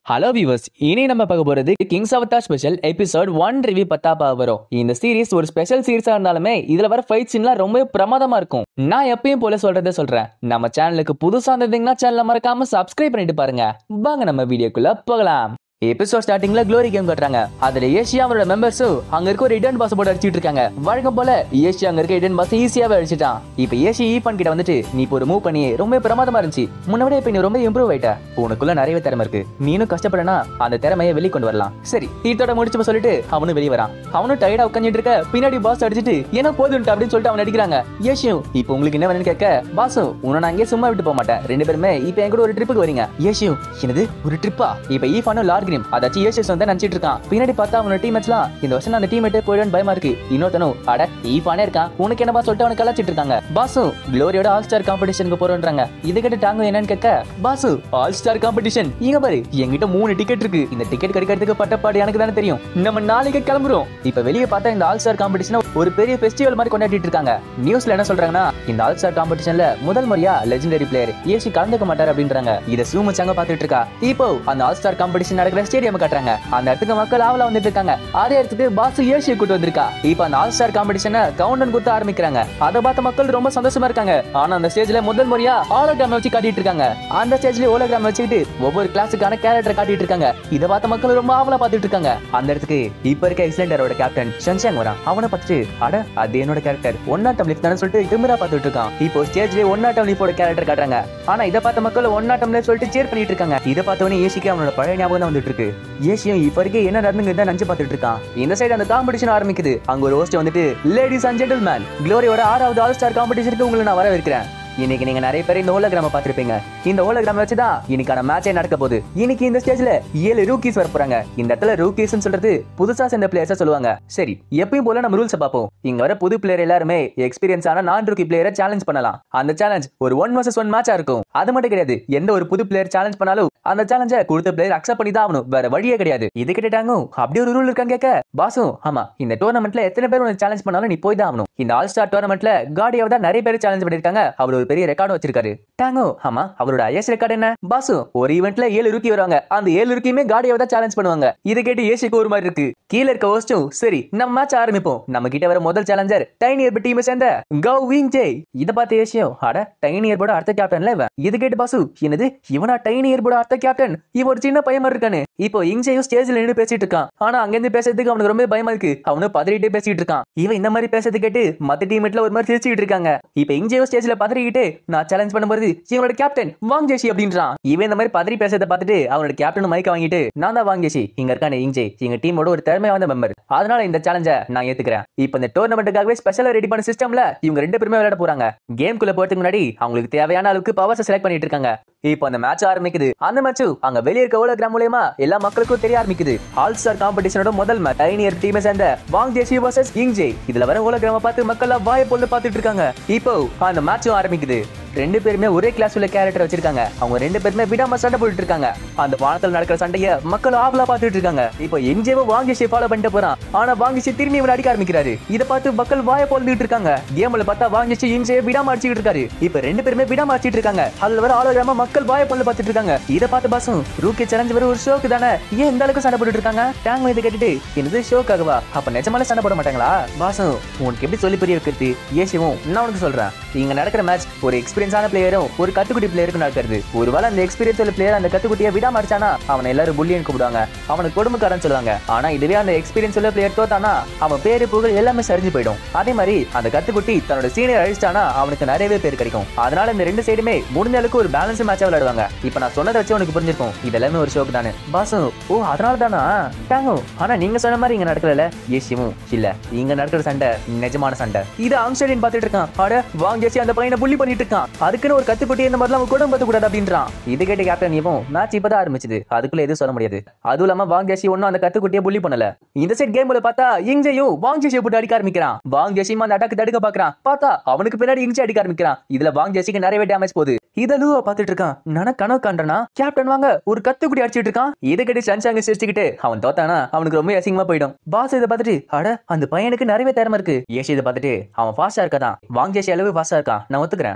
hello viewers இனி நம்ம பார்க்க போறது kings avatar special episode one review பத்தா பார்க்க வரும் இந்த சீரிஸ் ஒரு ஸ்பெஷல் சீரிஸா இருந்தாலுமே இதுல வர ஃபைட் சீன்லாம் ரொம்ப பிரமாதமா இருக்கும் நான் எப்பயும் போல சொல்றதை சொல்றேன் நம்ம சேனலுக்கு புதுசா இருந்தீங்கன்னா சேனலை மறக்காம சப்ஸ்கிரைப் பண்ணிட்டு பாருங்க வாங்க நம்ம வீடியோக்குள்ள போகலாம் எபிசோட் ஸ்டார்டிங்ல க்ளோரி கேம் கட்டுறாங்க அதுல ஏசியா அவரோட மெம்பர்ஸும் அங்க இருக்க ஒரு இடன் பாஸ் போட்டு அடிச்சிட்டு இருக்காங்க வழக்கம் போல ஏசி அங்க இருக்க இடன் பாஸ் ஈஸியாவே அடிச்சிட்டான் இப்ப ஏசி ஈஃபன் கிட்ட வந்துட்டு நீ இப்போ ஒரு மூவ் பண்ணி ரொம்ப பிரமாதமா இருந்துச்சு முன்னவிட இப்ப நீ ரொம்ப இம்ப்ரூவ் ஆயிட்ட உனக்குள்ள நிறைய திறமை இருக்கு நீனும் கஷ்டப்படனா அந்த திறமையை வெளி கொண்டு வரலாம் சரி தீர்த்தோட முடிச்சு சொல்லிட்டு அவனும் வெளியே வரான் அவனும் டயர்டா உட்காந்துட்டு இருக்க பின்னாடி பாஸ் அடிச்சிட்டு என்ன போதுன்ட்டு அப்படின்னு சொல்லிட்டு அவன் அடிக்கிறாங்க ஏசியும் இப்போ உங்களுக்கு என்ன வேணும்னு கேட்க பாசும் உன்னை நான் அங்கேயே சும்மா விட்டு போக மாட்டேன் ரெண்டு பேருமே இப்போ என் கூட ஒரு ட்ரிப்புக்கு வரீங்க ஏசியும் என்னது ஒரு ட்ரிப்பா இப்போ ஈஃபானும் லார்கிரிம் அதாச்சும் ஏசியஸ் வந்து நினைச்சிட்டு இருக்கான் பின்னாடி பார்த்தா அவனோட டீம்மேட்ஸ்லாம் இந்த வருஷம் அந்த டீம்மேட்டே போயிடுன்னு பயமா இருக்கு இன்னொருத்தனும் அட ஈஃபானே இருக்கான் உனக்கு என்னப்பா சொல்லிட்டு அவனை கலாச்சிட்டு இருக்காங்க பாசு க்ளோரியோட ஆல் ஸ்டார் காம்படிஷனுக்கு போறோன்றாங்க இது கிட்ட டாங்க என்னன்னு கேட்க பாசு ஆல் ஸ்டார் காம்படிஷன் இங்க பாரு என்கிட்ட மூணு டிக்கெட் இருக்கு இந்த டிக்கெட் கிடைக்கிறதுக்கு பட்டப்பாடு எனக்கு தானே தெரியும் நம்ம நாளைக்கு கிளம்புறோம் இப்ப வெளியே பார்த்தா இந்த ஆல் ஸ்டார் காம்படிஷன் ஒரு பெரிய ஃபெஸ்டிவல் மாதிரி கொண்டாடிட்டு இருக்காங்க நியூஸ்ல என்ன சொல்றாங்கன்னா இந்த ஆல் ஸ்டார் காம்படிஷன்ல முதல் முறையா லெஜெண்டரி பிளேயர் ஏசி கலந்துக்க மாட்டார் அப்படின்றாங்க இத சூமச்சாங்க பாத்துட்டு இருக்கா இப்போ அந்த ஆல் ஸ்டார் காம்படிஷன் நடக்கிற ஸ்டேடியம் காட்டுறாங்க அந்த இடத்துக்கு மக்கள் ஆவலா வந்துட்டு இருக்காங்க அதே இடத்துக்கு பாஸ் ஏசியை கூட்டு வந்திருக்கா இப்போ அந்த ஆல் ஸ்டார் காம்படிஷனை கவுண்டன் கொடுத்து ஆரம்பிக்கிறாங்க அதை பார்த்த மக்கள் ரொம்ப சந்தோஷமா இருக்காங்க ஆனா அந்த ஸ்டேஜ்ல முதல் முறையா ஹாலோகிராம் வச்சு காட்டிட்டு இருக்காங்க அந்த ஸ்டேஜ்ல ஹோலோகிராம் வச்சுக்கிட்டு ஒவ்வொரு கிளாஸுக்கான கேரக்டர் காட்டிட்டு இருக்காங்க இதை பார்த்த மக்கள் ரொம்ப ஆவலா பார்த்துட்டு இருக்காங்க அந்த இடத்துக்கு இப்ப இருக்க எக்ஸலண்டரோட கேப்டன் ஷன்ஷாங் வரான் அவனை பார்த்துட்டு அட அது என்னோட கேரக்டர் ஒன்னாட்டம் லிஃப்ட் தானே சொல்லிட்டு திமிரா பார்த்துட்டு இருக்கான் இப்போ ஸ்டேஜ்ல ஒன்னாட்டம் லிஃப்டோட கேரக்டர் காட்டுறாங்க ஆனா இதை பார்த்த மக்கள் ஒன்னாட்டம் லிஃப்ட் சொல்லிட்டு சேர் பண்ணிட்டு இருக்காங்க இதை பார்த்தவனே ஏசிக்கு அவனோட பழைய ஞாபகம் தான் வந்துட்டு இருக்கு ஏசியும் இப்ப வரைக்கும் என்ன நடந்துங்கிறத நினைச்சு பார்த்துட்டு இருக்கான் இந்த சைடு அந்த காம்படிஷன் ஆரம்பிக்குது அங்க ஒரு ஹோஸ்ட் வந்துட்டு லேடிஸ் அண்ட் ஜென்டில்மேன் க்ளோரியோட ஆறாவது ஆல் ஸ்டார் காம்படிஷனுக்கு உங்களை நான் வரவேற்கிறேன் இன்னைக்கு நீங்க நிறைய பேர் இந்த ஹோலோகிராம பார்த்திருப்பீங்க இந்த ஹோலோகிராம் வச்சு தான் இன்னைக்கான மேட்சே நடக்க போகுது இன்னைக்கு இந்த ஸ்டேஜ்ல ஏழு ரூக்கீஸ் வர போறாங்க இந்த இடத்துல ரூக்கீஸ் சொல்றது புதுசா சேர்ந்த பிளேயர்ஸ் சொல்லுவாங்க சரி எப்பயும் போல நம்ம ரூல்ஸ் பார்ப்போம் இங்க வர புது பிளேயர் எல்லாருமே எக்ஸ்பீரியன்ஸ் ஆன நான் ரூக்கி பிளேயரை சேலஞ்ச் பண்ணலாம் அந்த சேலஞ்ச் ஒரு ஒன் வர்சஸ் ஒன் மேட்சா இருக்கும் அது மட்டும் கிடையாது எந்த ஒரு புது பிளேயர் சேலஞ்ச் பண்ணாலும் அந்த சேலஞ்சை கொடுத்த பிளேயர் அக்செப்ட் பண்ணி தான் ஆகணும் வேற வழியே கிடையாது இது கேட்டாங்க அப்படி ஒரு ரூல் இருக்கான்னு கேட்க பாசும் ஆமா இந்த டோர்னமெண்ட்ல எத்தனை பேர் உனக்கு சேலஞ்ச் பண்ணாலும் நீ போய் தான் ஆகணும் இந்த ஆல் ஸ்டார் டோர்னமெண்ட்ல காடியாவை தான் நிறைய பேர் சேலஞ்ச் பண்ணிருக்காங்க அவர் ஒரு பெரிய ரெக்கார்டும் வச்சிருக்காரு டாங்கோ ஆமா அவரோட ஐஎஸ் ரெக்கார்ட் என்ன பாசு ஒரு ஈவெண்ட்ல ஏழு ருக்கி வருவாங்க அந்த ஏழு ருக்கியுமே காடியாவை தான் சேலஞ்ச் பண்ணுவாங்க இதை கேட்டு ஏசிக்கு ஒரு மாதிரி இருக்கு கீழ இருக்க ஹோஸ்டும் சரி நம்ம மேட்ச் ஆரம்பிப்போம் நம்ம கிட்ட வர முதல் சேலஞ்சர் டைனி இயர்பு டீம் சேர்ந்த கவ் விங் ஜே இத பார்த்து ஏசியோ அட டைனி இயர்போட அடுத்த கேப்டன்ல இவன் இது கேட்டு பாசு என்னது இவனா டைனி இயர்போட அடுத்த கேப்டன் இவன் ஒரு சின்ன பையன் மாதிரி இருக்கானு இப்போ இங்ஜேயும் ஸ்டேஜ்ல நின்று பேசிட்டு இருக்கான் ஆனா அங்க இருந்து பேசுறதுக்கு அவனுக்கு ரொம்ப பயமா இருக்கு அவனு பதறிட்டே பேசிட்டு இருக்கான் இவன் இந்த மாதிரி பேசுறது கேட்டு மத்த டீமேட்ல ஒரு மாதிரி சிரிச்சுட்டு இருக்காங்க இப்போ இங்ஜேயும் ஸ்டேஜ்ல பதறிக்கிட்டு நான் சேலஞ்ச் பண்ணும்போது இவனோட கேப்டன் வாங் ஜேசி அப்படின்றான் இவன் இந்த மாதிரி பதறி பேசுறத பார்த்துட்டு அவனோட கேப்டன் மைக்க வாங்கிட்டு நான் தான் வாங் ஜேசி இங்க இருக்கானே இங்ஜே எங்க டீமோட ஒரு திறமையா வந்த மெம்பர் அதனால இந்த சேலஞ்ச நான் ஏத்துக்கிறேன் இப்போ இந்த டோர்னமெண்ட்டுக்காகவே ஸ்பெஷலா ரெடி பண்ண சிஸ்டம்ல இவங்க ரெண்டு பேருமே விளையாட போறாங்க கேம்குள்ள போறதுக்கு முன்னாடி அவங்களுக்கு தேவையான அளவுக்கு பவர்ஸ் செலக்ட் பண்ணிட்டு இருக்காங்க இப்போ அந்த மேட்ச் ஆரம்பிக்குது அந்த மேட்ச் அங்க வெளிய இருக்க ஹோலோகிராம் மூலயமா எல்லா மக்களுக்கும் தெரிய ஆரம்பிக்குது ஆல் ஸ்டார் காம்படிஷனோட முதல் மேட்ச் டைனியர் டீமை சேர்ந்த வாங் ஜேசி வர்சஸ் இங் ஜே இதுல வர ஹோலோகிராம பார்த்து மக்கள் எல்லாம் வாயை பொண்ணு பார்த்துட்டு இருக்காங்க இப்போ அந்த மேட்சும் ஆரம்பிக்குது ரெண்டு பேருமே ஒரே கிளாஸ் உள்ள கேரக்டர் வச்சிருக்காங்க அவங்க ரெண்டு பேருமே விடாம சண்டை போட்டுட்டு இருக்காங்க அந்த வானத்துல நடக்கிற சண்டைய மக்கள் ஆவலா பார்த்துட்டு இருக்காங்க இப்போ என்ஜேவும் வாங்கிஷே ஃபாலோ பண்ணிட்டு போறான் ஆனா வாங்கிஷே திரும்பி இவன் அடிக்க ஆரம்பிக்கிறாரு இதை பார்த்து மக்கள் வாய பொழுதுட்டு இருக்காங்க கேம்ல பார்த்தா வாங்கிச்சு இன்ஜே விடாம அடிச்சிட்டு இருக்காரு இப்போ ரெண்டு பேருமே விடாம அடிச்சிட்டு இருக்காங்க அதுல வர ஆளோகிராம மக்கள் வாய பொண்ணு பார்த்துட்டு இருக்காங்க இதை பார்த்து பாசும் ரூக்கி சேலஞ்ச் வர ஒரு ஷோக்கு தானே ஏன் இந்த அளவுக்கு சண்டை போட்டுட்டு இருக்காங்க டேங் இதை கேட்டுட்டு என்னது ஷோக்காகவா அப்ப நிஜமால சண்டை போட மாட்டாங்களா பாசும் உனக்கு எப்படி சொல்லி புரிய வைக்கிறது ஏசிவும் நான் உனக்கு சொல்றேன் இங்க நடக்கிற மேட்ச் ஒரு எக்ஸ்பீரியன்ஸான பிளேயரும் ஒரு கத்துக்குட்டி பிளேயருக்கும் நடக்கிறது ஒருவேளை அந்த எக்ஸ்பீரியன்ஸ் உள்ள பிளேயர் அந்த கத்துக்குட்டியை விடாம அடிச்சானா அவனை எல்லாரும் புள்ளியன் கூப்பிடுவாங்க அவனுக்கு கொடுமைக்காரன் சொல்லுவாங்க ஆனா இதுவே அந்த எக்ஸ்பீரியன்ஸ் உள்ள பிளேயர் தோத்தானா அவன் பேரு புகழ் எல்லாமே சரிஞ்சு போயிடும் அதே மாதிரி அந்த கத்துக்குட்டி தன்னோட சீனியர் அழிச்சிட்டானா அவனுக்கு நிறையவே பேர் கிடைக்கும் அதனால இந்த ரெண்டு சைடுமே முடிஞ்ச அளவுக்கு ஒரு பேலன்ஸ் மேட்சா விளையாடுவாங்க இப்ப நான் சொன்னதை வச்சு உனக்கு புரிஞ்சிருக்கும் இதெல்லாமே ஒரு ஷோக்கு தானே பாசு ஓ அதனால தானா டாங்கோ ஆனா நீங்க சொன்ன மாதிரி இங்க நடக்கல ஏசியமும் இல்ல இங்க நடக்கிற சண்டை நிஜமான சண்டை இது ஆங்ஸ்டடின் பாத்துட்டு இருக்கான் அட வாங்க ஏசி அந்த பையனை புள்ளி பண்ணிட்டு இருக்கான் அதுக்குன்னு ஒரு கத்துக்குட்டி இந்த மாதிரிலாம் அவன் குடும்பத்து கூடாது அப்படின்றான் இது கேட்டு கேப்டன் இவன் மேட்ச் இப்பதான் ஆரம்பிச்சது அதுக்குள்ள எதுவும் சொல்ல முடியாது அதுவும் இல்லாம வாங் ஜேசி ஒன்னும் அந்த கத்துக்குட்டியை புள்ளி பண்ணல இந்த சைட் கேம்ல பார்த்தா இங்ஜையும் வாங் ஜேசியை போட்டு அடிக்க ஆரம்பிக்கிறான் வாங் ஜேசியும் அந்த அட்டாக்கு தடுக்க பாக்குறான் பார்த்தா அவனுக்கு பின்னாடி இங்ஜி அடிக்க ஆரம்பிக்கிறான் இதுல வாங் ஜேசிக்கு நிறையவே டேமேஜ் போகுது இத லூவா பாத்துட்டு இருக்கான் நானா கனவு காண்றனா கேப்டன் வாங்க ஒரு கத்துக்குட்டி அடிச்சிட்டு இருக்கான் இதை கேட்டு சன்சாங்க சிரிச்சுக்கிட்டு அவன் தோத்தானா அவனுக்கு ரொம்ப அசிங்கமா போயிடும் பாஸ் இதை பார்த்துட்டு அட அந்த பையனுக்கு நிறைய திறமை இருக்கு ஏசி இதை பார்த்துட்டு அவன் ஃபாஸ்டா இருக்காதான் வாங் ஜேசி அளவு ஃபாஸ்டா இருக்கான் நான் ஒத்துக்கிறேன் அவங்க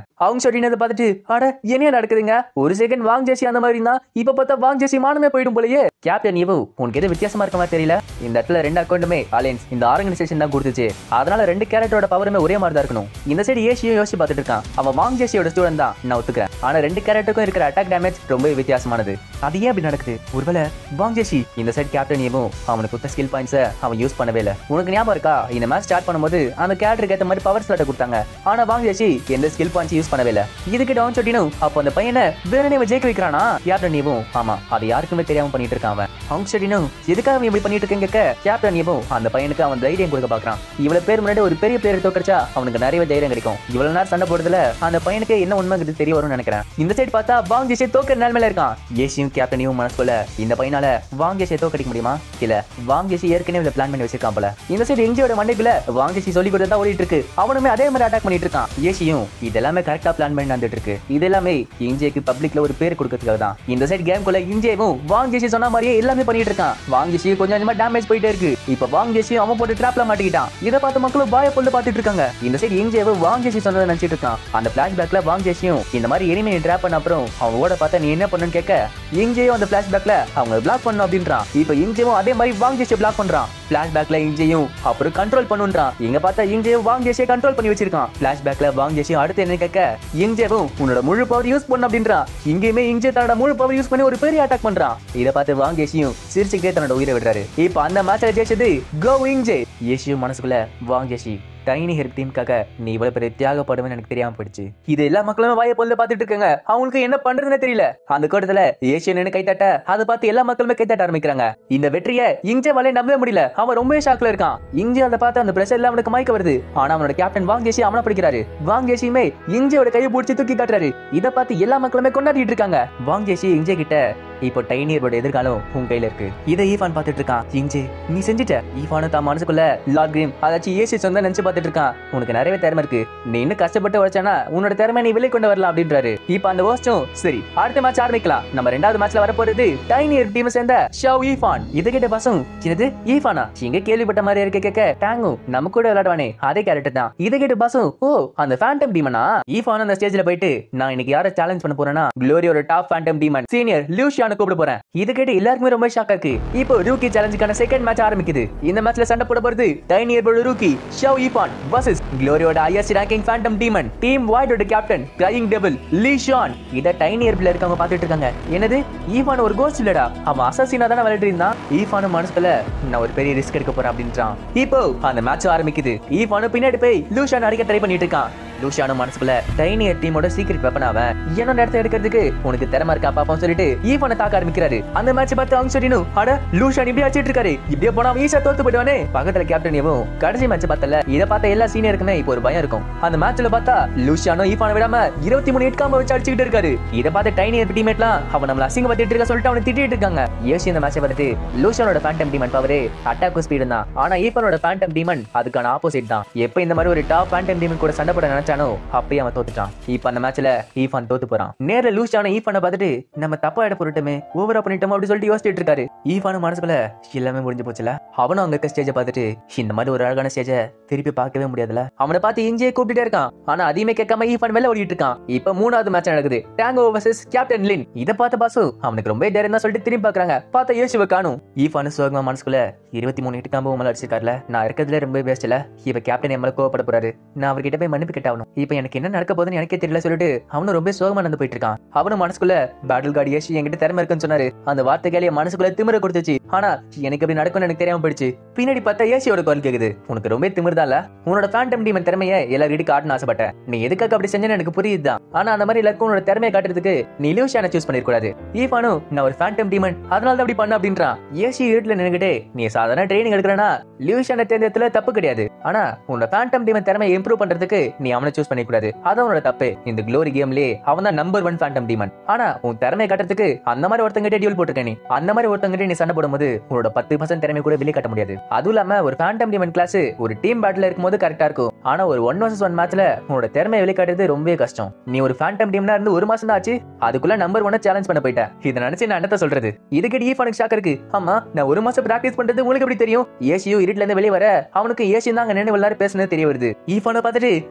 சொட்டினதை பார்த்துட்டு அட என்ன நடக்குதுங்க ஒரு செகண்ட் வாங் ஜேசி அந்த மாதிரி தான் இப்ப பார்த்தா வாங் ஜேசி மானமே போயிடும் போலயே கேப்டன் இவோ உனக்கு எது வித்தியாசமா இருக்க மாதிரி தெரியல இந்த இடத்துல ரெண்டு அக்கௌண்ட்டுமே அலையன்ஸ் இந்த ஆர்கனைசேஷன் தான் கொடுத்துச்சு அதனால ரெண்டு கேரக்டரோட பவருமே ஒரே மாதிரி தான் இருக்கணும் இந்த சைடு ஏசியும் யோசிச்சு பார்த்துட்டு இருக்கான் அவன் வாங் ஜேசியோட ஸ்டூடெண்ட் தான் நான் ஒத்துக்கிறேன் ஆனா ரெண்டு கேரக்டருக்கும் இருக்கிற அட்டாக் டேமேஜ் ரொம்ப வித்தியாசமானது அது ஏன் அப்படி நடக்குது ஒருவேளை வாங் ஜேசி இந்த சைடு கேப்டன் ஏவும் அவனுக்கு கொடுத்த ஸ்கில் பாயிண்ட்ஸை அவன் யூஸ் பண்ணவே இல்லை உனக்கு ஞாபகம் இருக்கா இந்த மேட்ச் ஸ்டார்ட் பண்ணும்போது அந்த கேரக்டருக்கு ஏற்ற மாதிரி பவர் ஸ்லாட்டை கொடுத்தாங்க ஆனா வாங் ஜேசி எந்த ஸ்கில் பாயிண்ட்ஸ் யூஸ் பண்ணவே இல்லை இதுக்கு டவுன் சொட்டினும் அப்போ அந்த பையனை வேறனே ஜெயிக்க வைக்கிறானா கேப்டன் ஏவும் ஆமா அது யாருக்குமே தெரியாம பண்ணிட்டு இருக்கான் அவன் அவங்க சொட்டினும் எதுக்காக அவன் இப்படி பண்ணிட்டு இருக்கேங்க கேப்டன் ஏவும் அந்த பையனுக்கு அவன் தைரியம் கொடுக்க பாக்குறான் இவ்வளவு பேர் முன்னாடி ஒரு பெரிய பிளேயர் தோக்கடிச்சா அவனுக்கு நிறைய தைரியம் கிடைக்கும் இவ்வளவு நேரம் சண்டை போடுறதுல அந்த பையனுக்கு என்ன உண்மைங்கிறது தெரிய வரும்னு நினைக்கிறேன் இந்த சைடு பார்த்தா வாங் ஜேசி தோக்கிற நிலைமையில இருக்கான் ஏசியும் கேப்டனையும் மனசுக்குள்ள இந்த பையனால வாங் ஜேசியை தோக்கடிக்க முடியுமா இல்ல வாங் ஜேசி ஏற்கனவே இதை பிளான் பண்ணி வச்சிருக்கான் போல இந்த சைடு எங்கேயோட மண்டைக்குள்ள வாங் ஜேசி சொல்லி கொடுத்தா ஓடிட்டு இருக்கு அவனுமே அதே மாதிரி அட்டாக் பண்ணிட்டு இருக்கான் ஏசியும் இதெல்லாமே கரெக்டா பிளான் பண்ணி நடந்துட்டு இருக்கு இது எல்லாமே இந்தியாக்கு பப்ளிக்ல ஒரு பேர் கொடுக்கறதுக்காக தான் இந்த சைடு கேம்குள்ள இந்தியாவும் வாங் ஜேசி சொன்ன மாதிரியே எல்லாமே பண்ணிட்டு இருக்கான் வாங் ஜேசி கொஞ்சம் கொஞ்சமா டேமேஜ் போயிட்டே இருக்கு இப்ப வாங் ஜேசியும் அவன் போட்டு ட்ராப்ல மாட்டிக்கிட்டான் இதை பார்த்து மக்களும் பாய பொண்ணு பார்த்துட்டு இருக்காங்க இந்த சைடு இந்தியாவை வாங் ஜேசி சொன்னதை நினைச்சிட்டு இருக்கான் அந்த பிளாஷ்பேக்ல வாங் ஜேசியும் இந்த மாதிரி எனிமே ட்ராப் பண்ண அப்புறம் அவன் ஓட பார்த்தா நீ என்ன பண்ணுன்னு கேட்க இங்கேயும் அந்த பிளாஷ்பேக்ல அவங்க பிளாக் பண்ணணும் அப்படின்றான் இப்ப இங்கேயும் அதே மாதிரி வாங் ஜேசியை பிளாக் பண்றான் பிளாஷ்பேக்ல இங்கேயும் அப்புறம் கண்ட்ரோல் பண்ணுன்றான் இங்க பார்த்தா இங்கேயும் வாங் ஜேசியை கண்ட்ரோல் பண்ணி வச்சிருக்கான் பிளாஷ்பேக்ல வாங் ஜேசியும் அடுத்து என்ன கேட்க இங்கேயும் உன்னோட முழு பவர் யூஸ் பண்ண அப்படின்றான் இங்கேயுமே இங்கே தன்னோட முழு பவர் யூஸ் பண்ணி ஒரு பெரிய அட்டாக் பண்றான் இதை பார்த்து வாங் ஜேசியும் சிரிச்சுக்கிட்டே தன்னோட உயிரை விடுறாரு இப்ப அந்த மேட்ச்ல ஜெயிச்சது கோ இங்கே ஏசியும் மனசுக்குள்ள வாங் ஜேசி டைனி ஹெல்ப் டீமுக்காக நீ இவ்வளவு பெரிய தியாகப்படுவேன்னு எனக்கு தெரியாம போயிடுச்சு இது எல்லா மக்களுமே வாய பொழுது பார்த்துட்டு இருக்காங்க அவங்களுக்கு என்ன பண்றதுன்னு தெரியல அந்த கூட்டத்துல ஏசியன் கைத்தட்ட அதை பார்த்து எல்லா மக்களுமே கைத்தட்ட ஆரம்பிக்கிறாங்க இந்த வெற்றியை இங்கே வலைய நம்பவே முடியல அவன் ரொம்ப ஷாக்ல இருக்கான் இங்கே அதை பார்த்து அந்த பிரஷர் எல்லாம் அவனுக்கு மயக்க வருது ஆனா அவனோட கேப்டன் வாங் ஜேசி அவனை பிடிக்கிறாரு வாங் ஜேசியுமே இங்கேயோட கையை பிடிச்சி தூக்கி காட்டுறாரு இதை பார்த்து எல்லா மக்களுமே கொண்டாடிட்டு இருக்காங்க வாங் ஜேசி இங்கே கிட்ட இப்போ டைனியரோட எதிர்காலம் உன் கையில இருக்கு இதை ஈஃபான் பார்த்துட்டு இருக்கான் இங்கே நீ செஞ்சுட்ட ஈஃபானு தான் மனசுக்குள்ள லார்ட் கிரீம் அதாச்சும் ஏசி சொந்த நினைச்சு பார்த்துட்டு இருக்கான் உனக்கு நிறைய திறமை இருக்கு நீ இன்னும் கஷ்டப்பட்டு உழைச்சானா உன்னோட திறமை நீ வெளியே கொண்டு வரலாம் அப்படின்றாரு இப்போ அந்த வருஷம் சரி அடுத்த மேட்ச் ஆரம்பிக்கலாம் நம்ம ரெண்டாவது மேட்ச்ல வரப்போறது டைனியர் டீம் சேர்ந்த ஷவ் ஈஃபான் இதை கேட்ட பசம் என்னது ஈஃபானா இங்க கேள்விப்பட்ட மாதிரி இருக்க கேட்க டேங்கும் நம்ம கூட விளையாடுவானே அதே கேரக்டர் தான் இதை கேட்ட பசம் ஓ அந்த ஃபேண்டம் டீமனா ஈஃபான் அந்த ஸ்டேஜ்ல போயிட்டு நான் இன்னைக்கு யாரை சேலஞ்ச் பண்ண போறேன்னா குளோரியோட டாப் ஃபேண்டம் டீமன் சீனியர் லியூஷியான கூப்பிட போறேன் இது கேட்டு எல்லாருக்குமே ரொம்ப ஷாக்கா இருக்கு இப்போ ரூக்கி சேலஞ்சுக்கான செகண்ட் மேட்ச் ஆரம்பிக்குது இந்த மேட்ச்ல சண்டை போட போறது டைனியர் போட ரூக்கி ஷவ் ஈஃபான் வர்சஸ் குளோரியோட highest ranking phantom demon team வாய்டோட captain crying double Li Xuan இத டைனியர் பிள்ளை இருக்கவங்க பார்த்துட்டு இருக்காங்க என்னது ஈஃபான் ஒரு கோஸ்ட் இல்லடா அவன் அசசினா தானே விளையாட்டு இருந்தான் ஈஃபானு மனசுக்குள்ள நான் ஒரு பெரிய ரிஸ்க் எடுக்க போறேன் அப்படின்றான் இப்போ அந்த மேட்ச் ஆரம்பிக்குது ஈஃபானு பின்னாடி போய் லூஷான் அடிக்க ட்ரை பண்ணிட்டு இருக்கான் லூஷானு மனசுக்குள்ள டைனியர் டீமோட சீக்கிரட் வெப்பன் அவன் என்னோட இடத்த எடுக்கிறதுக்கு உனக்கு திறமை இருக்கா பாப்பான்னு சொல்லிட்டு ஈஃபானை தாக்க ஆரம்பிக்கிறாரு அந்த மேட்ச் பார்த்து அவங்க சொல்லினும் அட லூஷான் இப்படி அடிச்சிட்டு இருக்காரு இப்படியே போனா அவன் ஈஸியா தோத்து போயிடுவானே பக்கத்துல கேப்டன் ஏவும் கடைசி மேட்ச் பார்த்தல இதை பார்த்த எல்லா சீனியருக்குமே இப்போ ஒரு பயம் இருக்கும் அந்த மேட்ச்ல பார்த்தா லூஷானோ ஈஃபானை விடாம இருபத்தி மூணு ஹிட் காம்போ வச்சு அடிச்சுக்கிட்டு இருக்காரு இதை பார்த்து டைனியர் டீமேட்லாம் அவன் நம்மள அசிங்கப்படுத்திட்டு இருக்க சொல்லிட்டு அவனை திட்டிட்டு இருக்காங்க ஏசி இந்த மேட்சை பார்த்துட்டு லூஷானோட ஃபேண்டம் டீமன் பவரே அட்டாக் ஸ்பீடு தான் ஆனா ஈஃபானோட ஃபேண்டம் டீமன் அதுக்கான ஆப்போசிட் தான் எப்ப இந்த மாதிரி ஒரு டாப் ஃபேண்டம் டீமன் கூட சண்டை போட நினைச்சானோ அப்பயே அவன் தோத்துட்டான் இப்ப அந்த மேட்ச்ல ஈஃபான் தோத்து போறான் நேர்ல லூஷான ஈஃபானை பார்த்துட்டு நம்ம தப்பா இட போட்டுட்டோமே ஓவரா பண்ணிட்டோம் அப்படி சொல்லிட்டு யோசிச்சுட்டு இருக்காரு ஈஃபானு மனசுக்குள்ள எல்லாமே முடிஞ்சு போச்சுல அவனும் அங்க இருக்க ஸ்டேஜை பார்த்துட்டு இந்த மாதிரி ஒரு அழகான ஸ்டேஜை திருப்பி பார்க்கவே முடியாதுல அவனை பார்த்து இஞ்சியே கூப்பிட்டுட்டே இருக்கான் ஆனா அதையுமே கேட்காம ஈஃபான் மேல ஓடிட்டு இருக்கான் இப்ப மூணாவது மேட்ச் நடக்குது டேங்கோ வர்சஸ் கேப்டன் லின் இத பார்த்த பாசு அவனுக்கு ரொம்ப தைரியம் தான் சொல்லிட்டு திரும்பி பாக்குறாங்க பார்த்தா இயேசுவை காணும் ஈஃபானு சோகமா மனசுக்குள்ள இருபத்தி மூணு எட்டு காம்பு மேல அடிச்சிருக்காருல நான் இருக்கிறதுல ரொம்ப வேஸ்ட் இல்ல இப்ப கேப்டன் என் மேல கோவப்பட போறாரு நான் அவர்கிட்ட போய் மன்னிப்பு கேட்டாகணும் இப்ப எனக்கு என்ன நடக்க போகுதுன்னு எனக்கே தெரியல சொல்லிட்டு அவனும் ரொம்ப சோகமா நடந்து போயிட்டு இருக்கான் அவனும் மனசுக்குள்ள பேட்டில் கார்டு ஏசி என்கிட்ட திறமை இருக்குன்னு சொன்னாரு அந்த வார்த்தை கேள்வி மனசுக்குள்ள திமிர கொடுத்துச்சு ஆனா எனக்கு அப்படி நடக்கும்னு எனக்கு தெரியாம போயிடுச்சு பின்னாடி பார்த்தா ஏசியோட குரல் கேக்குது உனக்கு ரொம்ப திமிர்தான்ல உன்னோட ஃபேண்டம் டீமன் திறமையை எல்லார்கிட்ட காட்டணும் ஆசைப்பட்டேன் நீ எதுக்காக அப்படி செஞ்சேன்னு எனக்கு புரியுதுதான் ஆனா அந்த மாதிரி எல்லாருக்கும் உன்னோட திறமையை காட்டுறதுக்கு நீ லியூஷான சூஸ் பண்ணிருக்கூடாது ஈஃபானு நான் ஒரு ஃபேண்டம் டீமன் அதனால தான் அப்படி பண்ண அப்படின்றான் ஏசி இருட்டுல நின்னுகிட்டே நீ சாதாரண ட்ரைனிங் எடுக்கிறனா லியூஷான தேர்ந்தெடுத்துல தப்பு கிடையாது ஆனா உன்னோட ஃபேண்டம் டீமன் திறமையை இம்ப்ரூவ் பண்றதுக்கு நீ அவனை சூஸ் பண்ணிக்கூடாது அது அவனோட தப்பு இந்த க்ளோரி கேம்லயே அவன் தான் நம்பர் ஒன் ஃபேண்டம் டீமன் ஆனா உன் திறமையை காட்டுறதுக்கு அந்த மாதிரி ஒருத்தங்கிட்ட டியூல் போட்டிருக்க நீ அந்த மாதிரி ஒருத்தங்கிட்ட நீ சண்டை போடும்போது உன்னோட பத்து பர்சன்ட் திறமை கூட வெளியே காட்ட முடியாது அதுவும் இல்லாம ஒரு ஃபேண்டம் டீமன் கிளாஸ் ஒரு டீம் பேட்டில் இருக்கும்போது கரெக்டா இருக்கும் ஆனா ஒரு ஒன் வர்சஸ் ஒன் மேட்ச்ல உன்னோட திறமையை வெளிக்காட்டுறது ரொம்பவே கஷ்டம் நீ ஒரு ஃபேண்டம் டீம்னா இருந்து ஒரு மாசம் தான் ஆச்சு அதுக்குள்ள நம்பர் ஒன்ன சேலஞ்ச் பண்ண போயிட்ட இதை நினைச்சு நான் என்னத்த சொல்றது இதுக்கு ஈஃபானுக்கு ஷாக் இருக்கு ஆமா நான் ஒரு மாசம் பிராக்டிஸ் பண்றது உங்களுக்கு எப்படி தெரியும் ஏசியும் இருட்டுல இருந்து வெளியே வர அவனுக்கு ஏசி தான் அங்க நின்று எல்லாரும் பேசுனது தெரிய வருது ஈஃபானை பார்த்துட்டு காட்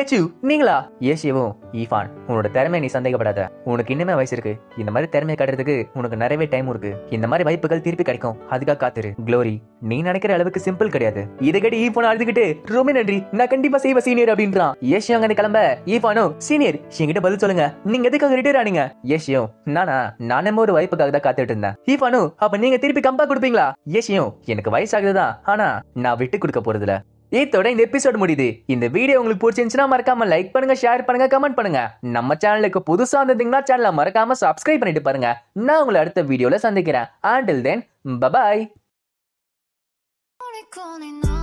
ஏச்சு நீங்களா ஏசியவும் ஈஃபான் உன்னோட திறமை நீ சந்தேகப்படாத உனக்கு இன்னுமே வயசு இருக்கு இந்த மாதிரி திறமையை காட்டுறதுக்கு உனக்கு நிறையவே டைம் இருக்கு இந்த மாதிரி வாய்ப்புகள் திருப்பி கிடைக்கும் அதுக்காக காத்துரு க்ளோரி நீ நினைக்கிற அளவுக்கு சிம்பிள் கிடையாது இதை கேட்டு ஈஃபான் அழுதுகிட்டு ரொம்ப நன்றி நான் கண்டிப்பா செய்வேன் சீனியர் அப்படின்றான் ஏசியோ அங்க கிளம்ப ஈஃபானோ சீனியர் என்கிட்ட பதில் சொல்லுங்க நீங்க எதுக்காக ரிட்டையர் ஆனீங்க ஏசியோ நானா நானே ஒரு வாய்ப்புக்காக தான் காத்துட்டு இருந்தேன் ஈஃபானு அப்ப நீங்க திருப்பி கம்பா கொடுப்பீங்களா ஏசியோ எனக்கு வயசாகுதுதான் ஆனா நான் விட்டு கொடுக்க போறதில்ல இதோட இந்த எபிசோட் முடியுது இந்த வீடியோ உங்களுக்கு பிடிச்சிருந்துச்சுன்னா மறக்காம லைக் பண்ணுங்க ஷேர் பண்ணுங்க கமெண்ட் பண்ணுங்க நம்ம சேனலுக்கு புதுசா வந்திருந்தீங்கன்னா சேனலை மறக்காம சப்ஸ்கிரைப் பண்ணிட்டு பாருங்க நான் உங்களை அடுத்த வீடியோல சந்திக்கிறேன் ஆண்டில் தென் பபாய் 虜にな